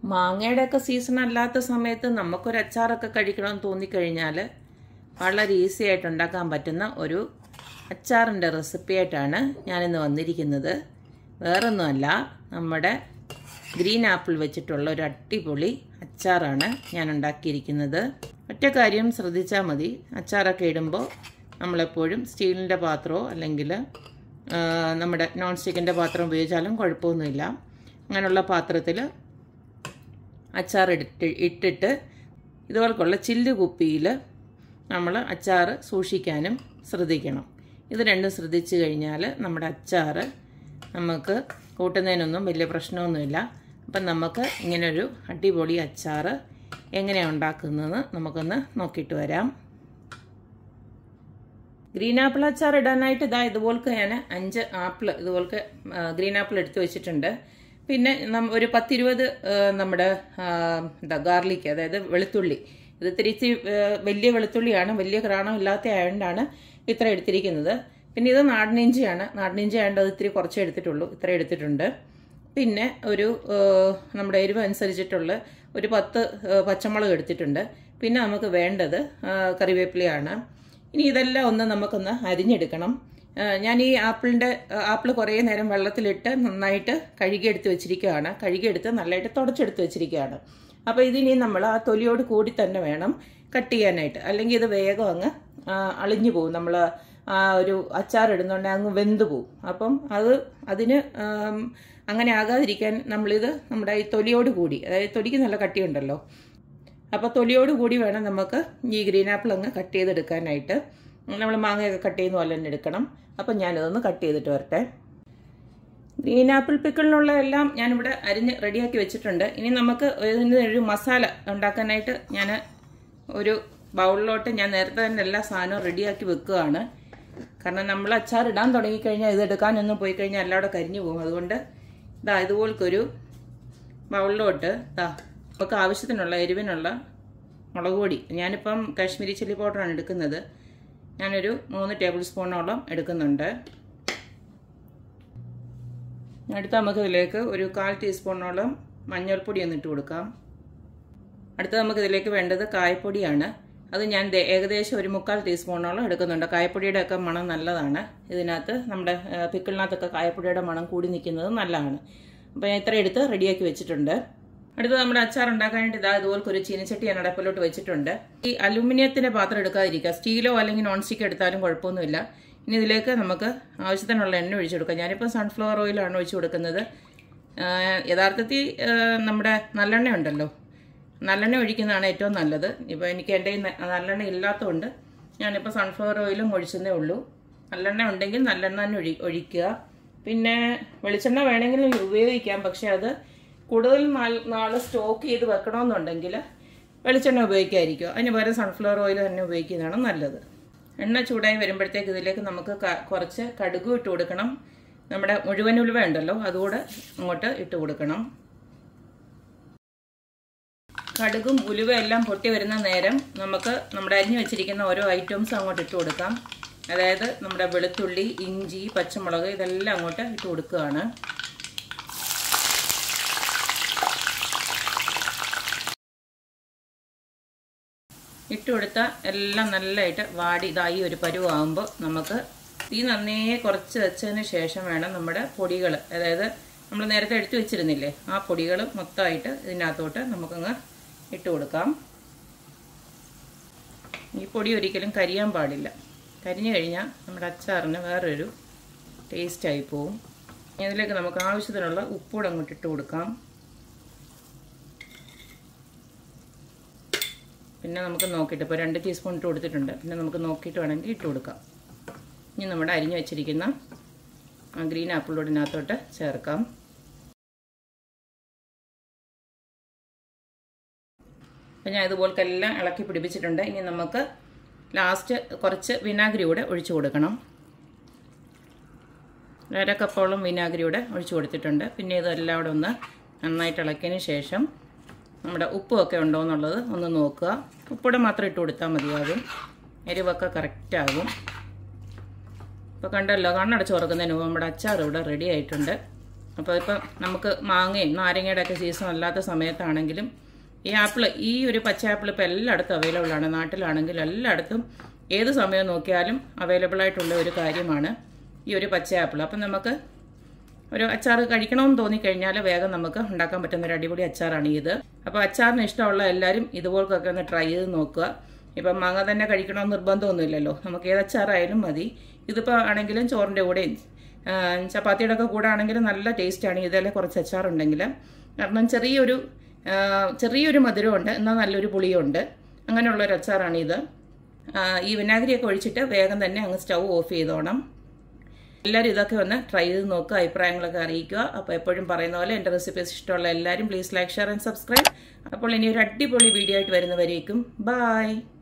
മാങ്ങയുടെ ഒക്കെ സീസൺ അല്ലാത്ത സമയത്ത് നമുക്കൊരു അച്ചാറൊക്കെ കഴിക്കണമെന്ന് തോന്നിക്കഴിഞ്ഞാൽ വളരെ ഈസി ആയിട്ട് ഉണ്ടാക്കാൻ പറ്റുന്ന ഒരു അച്ചാറിൻ്റെ റെസിപ്പി ആയിട്ടാണ് ഞാനിന്ന് വന്നിരിക്കുന്നത് വേറൊന്നുമല്ല നമ്മുടെ ഗ്രീൻ ആപ്പിൾ വെച്ചിട്ടുള്ള ഒരു അടിപൊളി അച്ചാറാണ് ഞാൻ ഉണ്ടാക്കിയിരിക്കുന്നത് ഒറ്റ കാര്യം ശ്രദ്ധിച്ചാൽ മതി അച്ചാറൊക്കെ ഇടുമ്പോൾ നമ്മളെപ്പോഴും സ്റ്റീലിൻ്റെ പാത്രമോ അല്ലെങ്കിൽ ആ, നമ്മുടെ നോൺ സ്റ്റിക്കിൻ്റെ പാത്രം ഉപയോഗിച്ചാലും കുഴപ്പമൊന്നുമില്ല അങ്ങനെയുള്ള പാത്രത്തിൽ അച്ചാർ ഇട്ടിട്ട് ഇട്ടിട്ട് ഇതുപോലുള്ള ചില്ല് കുപ്പിയിൽ നമ്മൾ അച്ചാർ സൂക്ഷിക്കാനും ശ്രദ്ധിക്കണം ഇത് രണ്ടും ശ്രദ്ധിച്ചു കഴിഞ്ഞാൽ നമ്മുടെ അച്ചാർ നമുക്ക് കൂട്ടുന്നതിനൊന്നും വലിയ പ്രശ്നമൊന്നുമില്ല അപ്പം നമുക്ക് ഇങ്ങനൊരു അടിപൊളി അച്ചാർ എങ്ങനെയാണ് ഉണ്ടാക്കുന്നതെന്ന് നമുക്കൊന്ന് നോക്കിയിട്ട് വരാം ഗ്രീൻ ആപ്പിൾ അച്ചാർ ഇടാനായിട്ട് ഇതാ ഇതുപോലത്തെ ഞാൻ അഞ്ച് ആപ്പിൾ ഇതുപോലത്തെ ഗ്രീൻ ആപ്പിൾ എടുത്തു വെച്ചിട്ടുണ്ട് പിന്നെ നം- ഒരു പത്തിരുപത് ആ, നമ്മുടെ ആ, എന്താ ഗാർലിക് അതായത് വെളുത്തുള്ളി ഇത് ഇത്തിരി ഇച്ചിരി ആ, വലിയ വെളുത്തുള്ളിയാണ് വലിയ ക്രാണം ഇല്ലാത്ത ആയതുകൊണ്ടാണ് ഇത്ര എടുത്തിരിക്കുന്നത് പിന്നെ ഇത് നാടനിഞ്ചിയാണ് നാടനിഞ്ചി ആയതുകൊണ്ട് അത് ഇത്തിരി കുറച്ചേ എടുത്തിട്ടുള്ളൂ ഇത്ര എടുത്തിട്ടുണ്ട് പിന്നെ ഒരു ആ, നമ്മുടെ എരിവ് അനുസരിച്ചിട്ടുള്ള ഒരു പത്ത് ആ, പച്ചമുളക് എടുത്തിട്ടുണ്ട് പിന്നെ നമുക്ക് വേണ്ടത് ആ, കറിവേപ്പിലയാണ് ഇനി ഇതെല്ലാം ഒന്ന് നമുക്കൊന്ന് അരിഞ്ഞെടുക്കണം ആ, ഞാൻ ഈ ആപ്പിളിൻ്റെ ആപ്പിൾ കുറേ നേരം വെള്ളത്തിലിട്ട് നന്നായിട്ട് കഴുകിയെടുത്ത് വെച്ചിരിക്കുകയാണ് കഴുകിയെടുത്ത് നല്ലതായിട്ട് തുടച്ചെടുത്ത് വെച്ചിരിക്കുകയാണ് അപ്പോൾ ഇതിനി നമ്മൾ ആ തൊലിയോട് കൂടി തന്നെ വേണം കട്ട് ചെയ്യാനായിട്ട് അല്ലെങ്കിൽ ഇത് വേഗം അങ്ങ് ആ, അളിഞ്ഞു പോകും നമ്മൾ ആ ഒരു അച്ചാർ ഇടുന്നുണ്ടെങ്കിൽ അങ്ങ് വെന്ത് പോകും അപ്പം അത് അതിന് ആം, അങ്ങനെ ആകാതിരിക്കാൻ നമ്മളിത് നമ്മുടെ ഈ തൊലിയോട് കൂടി അതായത് തൊലിക്ക് നല്ല കട്ടിയുണ്ടല്ലോ അപ്പോൾ തൊലിയോട് കൂടി വേണം നമുക്ക് ഈ ഗ്രീൻ ആപ്പിൾ അങ്ങ് കട്ട് ചെയ്തെടുക്കാനായിട്ട് നമ്മൾ മാങ്ങയൊക്കെ കട്ട് ചെയ്യുന്ന പോലെ തന്നെ എടുക്കണം അപ്പം ഞാനിതൊന്ന് കട്ട് ചെയ്തിട്ട് വരട്ടെ ഗ്രീൻ ആപ്പിൾ പിക്കിളിനുള്ള എല്ലാം ഞാനിവിടെ അരിഞ്ഞ് റെഡിയാക്കി വെച്ചിട്ടുണ്ട് ഇനി നമുക്ക് ഇതിന് ഒരു മസാല ഉണ്ടാക്കാനായിട്ട് ഞാൻ ഒരു ബൗളിലോട്ട് ഞാൻ നേരത്തെ തന്നെ എല്ലാ സാധനവും റെഡിയാക്കി വെക്കുകയാണ് കാരണം നമ്മൾ അച്ചാർ ഇടാൻ തുടങ്ങിക്കഴിഞ്ഞാൽ ഇത് എടുക്കാനൊന്നും പോയി കഴിഞ്ഞാൽ എല്ലാവിടെ കരിഞ്ഞു പോകും അതുകൊണ്ട് ഇതാ ഇതുപോലൊരു ബൗളിലോട്ട് ഇതാ നമുക്ക് ആവശ്യത്തിനുള്ള എരിവിനുള്ള മുളക് പൊടി ഞാനിപ്പം കാശ്മീരി ചില്ലി പൗഡറാണ് എടുക്കുന്നത് ഞാനൊരു മൂന്ന് ടേബിൾ സ്പൂണോളം എടുക്കുന്നുണ്ട് അടുത്ത നമുക്ക് ഇതിലേക്ക് ഒരു കാൽ ടീസ്പൂണോളം മഞ്ഞൾപ്പൊടി ഒന്ന് ഇട്ട് കൊടുക്കാം അടുത്ത നമുക്ക് ഇതിലേക്ക് വേണ്ടത് കായപ്പൊടിയാണ് അത് ഞാൻ ദേ ഏകദേശം ഒരു മുക്കാൽ ടീസ്പൂണോളം എടുക്കുന്നുണ്ട് കായപ്പൊടിയുടെ ഒക്കെ മണം നല്ലതാണ് ഇതിനകത്ത് നമ്മുടെ ആ, പിക്കിളിനകത്തൊക്കെ കായപ്പൊടിയുടെ മണം കൂടി നിൽക്കുന്നത് നല്ലതാണ് അപ്പോൾ ഞാൻ ഇത്ര എടുത്ത് റെഡിയാക്കി വെച്ചിട്ടുണ്ട് അടുത്ത നമ്മുടെ അച്ചാർ ഉണ്ടാക്കാനായിട്ട് ഇതാ ഇതുപോലത്തെ ഒരു ചീനച്ചട്ടി ഞാൻ അടപ്പിലോട്ട് വെച്ചിട്ടുണ്ട് ഈ അലുമിനിയത്തിന്റെ പാത്രം എടുക്കാതിരിക്കുക സ്റ്റീലോ അല്ലെങ്കിൽ നോൺ സ്റ്റിക്ക് എടുത്താലും കുഴപ്പമൊന്നുമില്ല ഇനി ഇതിലേക്ക് നമുക്ക് ആവശ്യത്തിനുള്ള എണ്ണ ഒഴിച്ചു കൊടുക്കാം ഞാനിപ്പോൾ സൺഫ്ലവർ ഓയിലാണ് ഒഴിച്ചു കൊടുക്കുന്നത് ആ, യഥാർത്ഥത്തിൽ ആ, നമ്മുടെ നല്ലെണ്ണ ഉണ്ടല്ലോ നല്ലെണ്ണ ഒഴിക്കുന്നതാണ് ഏറ്റവും നല്ലത് ഇപ്പോൾ എനിക്ക് എൻ്റെ കയ്യിൽ ന- നല്ലെണ്ണ ഇല്ലാത്തതുകൊണ്ട് ഞാനിപ്പോൾ സൺഫ്ലവർ ഓയിലും ഒഴിച്ചതേ ഉള്ളൂ നല്ലെണ്ണ ഉണ്ടെങ്കിൽ നല്ലെണ്ണ തന്നെ ഒഴി ഒഴിക്കുക പിന്നെ വെളിച്ചെണ്ണ വേണമെങ്കിൽ ഉപയോഗിക്കാം പക്ഷെ അത് കൂടുതൽ നാൾ നാൾ സ്റ്റോക്ക് ചെയ്ത് വെക്കണമെന്നുണ്ടെങ്കിൽ വെളിച്ചെണ്ണ ഉപയോഗിക്കാതിരിക്കും അതിന് പകരം സൺഫ്ലവർ ഓയിൽ തന്നെ ഉപയോഗിക്കുന്നതാണ് നല്ലത് എണ്ണ ചൂടായി വരുമ്പോഴത്തേക്ക് ഇതിലേക്ക് നമുക്ക് ക- കുറച്ച് കടുക് ഇട്ട് കൊടുക്കണം നമ്മുടെ മുഴുവൻ ഉലുവ ഉണ്ടല്ലോ അതുകൂടെ അങ്ങോട്ട് ഇട്ട് കൊടുക്കണം കടുകും ഉലുവ എല്ലാം പൊട്ടി വരുന്ന നേരം നമുക്ക് നമ്മുടെ അരിഞ്ഞു വെച്ചിരിക്കുന്ന ഓരോ ഐറ്റംസും അങ്ങോട്ട് ഇട്ട് കൊടുക്കാം അതായത് നമ്മുടെ വെളുത്തുള്ളി ഇഞ്ചി പച്ചമുളക് ഇതെല്ലാം അങ്ങോട്ട് ഇട്ട് കൊടുക്കുകയാണ് ഇട്ട് കൊടുത്ത എല്ലാം നല്ലതായിട്ട് വാടി ഇതായി ഒരു പരുവാകുമ്പോൾ നമുക്ക് തീ നന്നേ കുറച്ച് വെച്ചതിന് ശേഷം വേണം നമ്മുടെ പൊടികൾ അതായത് നമ്മൾ നേരത്തെ എടുത്തു വെച്ചിരുന്നില്ലേ ആ പൊടികൾ മൊത്തമായിട്ട് ഇതിനകത്തോട്ട് നമുക്കങ്ങ് ഇട്ട് കൊടുക്കാം ഈ പൊടി ഒരിക്കലും കരിയാൻ പാടില്ല കരിഞ്ഞു കഴിഞ്ഞാൽ നമ്മുടെ അച്ചാറിന് വേറൊരു ടേസ്റ്റായി പോവും ഇനി അതിലേക്ക് നമുക്ക് ആവശ്യത്തിനുള്ള ഉപ്പൂടെ അങ്ങോട്ട് ഇട്ട് കൊടുക്കാം പിന്നെ നമുക്ക് നോക്കിയിട്ട് ഇപ്പോൾ രണ്ട് ടീസ്പൂൺ ഇട്ട് കൊടുത്തിട്ടുണ്ട് പിന്നെ നമുക്ക് നോക്കിയിട്ട് വേണമെങ്കിൽ ഇട്ട് കൊടുക്കാം ഇനി നമ്മുടെ അരിഞ്ഞു വെച്ചിരിക്കുന്ന ആ ഗ്രീൻ ആപ്പിളോട് ഇതിനകത്തോട്ട് ചേർക്കാം അപ്പം ഞാൻ ഇതുപോലത്തെ എല്ലാം ഇളക്കി പിടിപ്പിച്ചിട്ടുണ്ട് ഇനി നമുക്ക് ലാസ്റ്റ് കുറച്ച് വിനാഗിരി കൂടെ ഒഴിച്ചു കൊടുക്കണം അര കപ്പോളം വിനാഗിരി കൂടെ ഒഴിച്ചു കൊടുത്തിട്ടുണ്ട് പിന്നെ ഇതെല്ലാം കൂടെ ഒന്ന് നന്നായിട്ട് ഇളക്കിയതിന് ശേഷം നമ്മുടെ ഉപ്പുമൊക്കെ ഉണ്ടോ എന്നുള്ളത് ഒന്ന് നോക്കുക ഉപ്പൂടെ മാത്രം ഇട്ട് കൊടുത്താൽ മതിയാകും എരിവൊക്കെ അപ്പോൾ ഇപ്പം നമുക്ക് മാങ്ങയും നാരങ്ങയുടെ ഒക്കെ സീസൺ അല്ലാത്ത സമയത്താണെങ്കിലും ഈ ആപ്പിൾ ഈ ഒരു പച്ച ആപ്പിൾ ഇപ്പോൾ എല്ലായിടത്തും അവൈലബിൾ ആണ് നാട്ടിലാണെങ്കിലും എല്ലായിടത്തും ഏത് സമയം നോക്കിയാലും അവൈലബിൾ ആയിട്ടുള്ള ഒരു കാര്യമാണ് ഈ ഒരു പച്ച ആപ്പിൾ അപ്പം നമുക്ക് ഒരു അച്ചാർ കഴിക്കണമെന്ന് തോന്നിക്കഴിഞ്ഞാൽ വേഗം നമുക്ക് ഉണ്ടാക്കാൻ പറ്റുന്ന ഒരു അടിപൊളി അച്ചാറാണ് ഇത് അപ്പോൾ അച്ചാറിന് ഇഷ്ടമുള്ള എല്ലാവരും ഇതുപോലൊക്കെ ഒന്ന് ട്രൈ ചെയ്ത് നോക്കുക ഇപ്പം മാങ്ങ തന്നെ കഴിക്കണമെന്ന് നിർബന്ധമൊന്നുമില്ലല്ലോ നമുക്ക് ഏത് അച്ചാറായാലും മതി ഇതിപ്പോൾ ആണെങ്കിലും ചോറിൻ്റെ കൂടെയും ആ, ചപ്പാത്തിയുടെ ഒക്കെ കൂടെ ആണെങ്കിലും നല്ല ടേസ്റ്റാണ് ഇതെല്ലാം കുറച്ച് അച്ചാറുണ്ടെങ്കിൽ കാരണം ചെറിയൊരു ആ, ചെറിയൊരു മധുരമുണ്ട് എന്നാൽ നല്ലൊരു പുളിയുണ്ട് അങ്ങനെയുള്ള ഒരു അച്ചാറാണ് ഇത് ആ, ഈ വിനാഗിരിയൊക്കെ ഒഴിച്ചിട്ട് വേഗം തന്നെ അങ്ങ് സ്റ്റൗ ഓഫ് ചെയ്തോണം എല്ലാവരും ഇതൊക്കെ ഒന്ന് ട്രൈ ചെയ്ത് നോക്കുക അഭിപ്രായങ്ങളൊക്കെ അറിയിക്കുക അപ്പോൾ എപ്പോഴും പറയുന്ന പോലെ എൻ്റെ റെസിപ്പീസ് ഇഷ്ടമുള്ള എല്ലാവരും please like share and subscribe അപ്പോൾ ഇനി ഒരു അടിപൊളി വീഡിയോ ആയിട്ട് വരുന്നവരേക്കും ബായ്